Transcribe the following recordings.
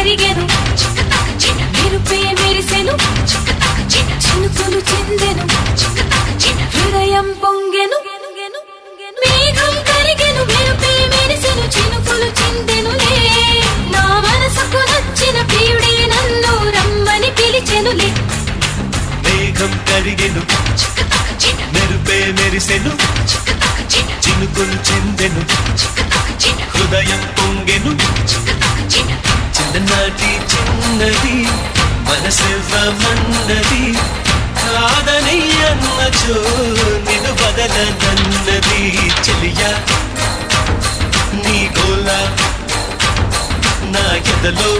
కరిగెను మెరుపే మెరిసెను చినుకులు చిందెను హృదయం పొంగెను మేఘం కరిగెను మెరుపే మెరిసెను చినుకులు చిందెనులే నా మనసుకు నచ్చిన ప్రియుడే నన్ను రమ్మని పిలిచెనులే మేఘం కరిగెను మెరుపే మెరిసెను చినుకులు చిందెను హృదయం పొంగెను చిన్ననాటి చిన్నది మనసివ్వమన్నది కాదని అన్నచో నిన్ను బదలనన్నది చెలియా నీ గోల నా ఎదలో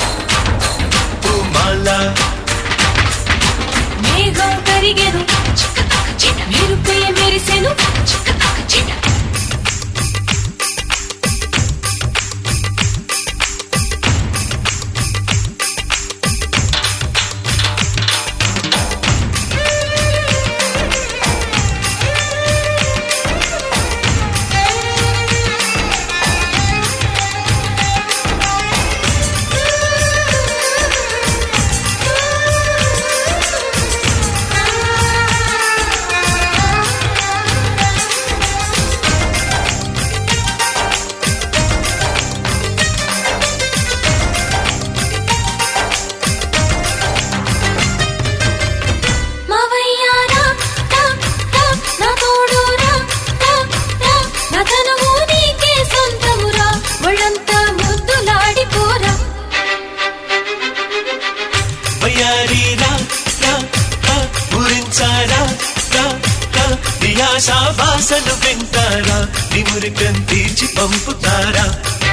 పూమాల మేఘం కరిగెను మెరుపే మెరిసెను మావయ్యారా రా రా నా తోడు రా రా రా నా తనువు నీకే సొంతమురా ఒళ్ళంతా ముద్దులాడిపోరా వయ్యారి రా రా రా ఊరించారా రా రా నీ ఆశా భాషలు వింటారా నీ మురికం తీర్చి పంపుతారా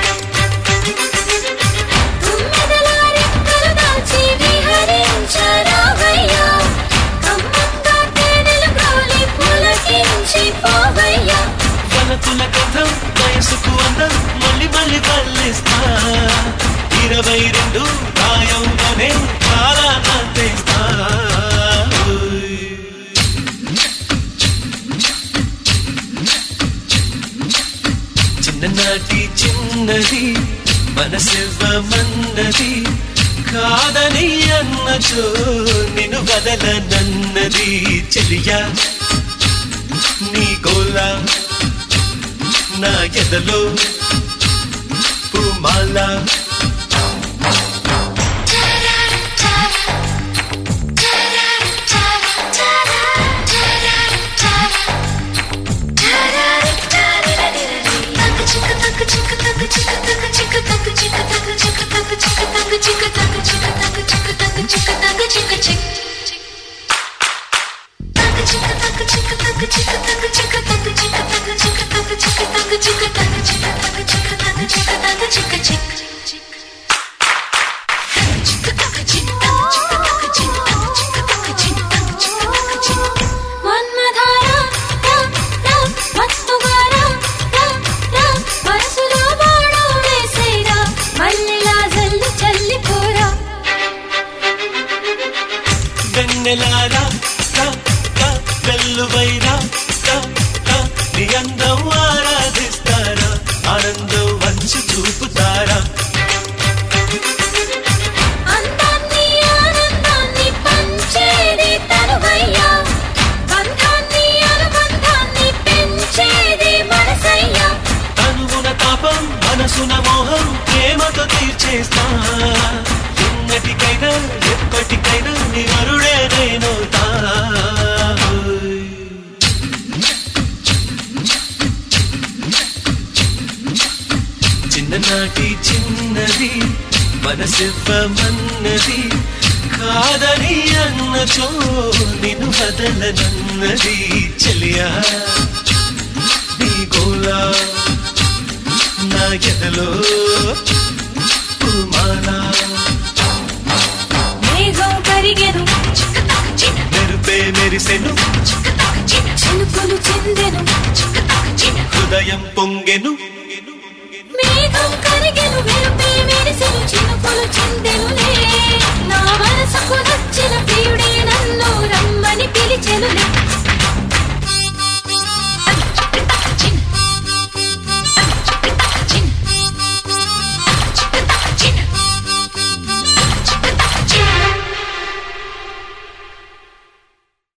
తుమ్మెదలా రెక్కలు దాల్చి విహరించరావయ్యా కమ్మంగా తేనెలు గ్రోలి పులకించి పోవయ్యా వలతుల కథం వయసుకు అందం మళ్ళీ మళ్ళీ పల్లిస్తా ఇరవై రెండు ప్రాయంలోనే చాలా అందేస్తా చిన్ననాటి చిన్నది మనసివ్వమన్నది కాదని అన్నచో నిన్ను వదలనన్నది చెలియా నీ గోల నా ఎదలో పూమాల మన్మధారా రా రా మత్తుగారా రా రా మనసులో బాణం వేసేరా మల్లెలా జల్లు చల్లిపోరా వెన్నెలారా రా రా వెల్లువైరా రా రా నీ అందం ఆరాధిస్తారా ఆనందం వంచి చూపుతారా అందాన్ని ఆనందాన్ని పంచేది తనువయ్యా బంధాన్ని అనుబంధాన్ని పెంచేది మనసయ్యా తనువున తాపం మనసున మోహం ప్రేమతో తీర్చేస్తా ఎన్నటికైనా ఎప్పటికైనా నీ వరుడే నేనవుతా చిన్ననాటి చిన్నది మనసివ్వమన్నది కాదని అన్నచో నిన్ను వదలనన్నది చెలియా నీ గోలా నా ఎదలో పూమాలా మేఘం కరిగెను మెరుపే మెరిసెను చినుకులు చిందెను హృదయం పొంగెను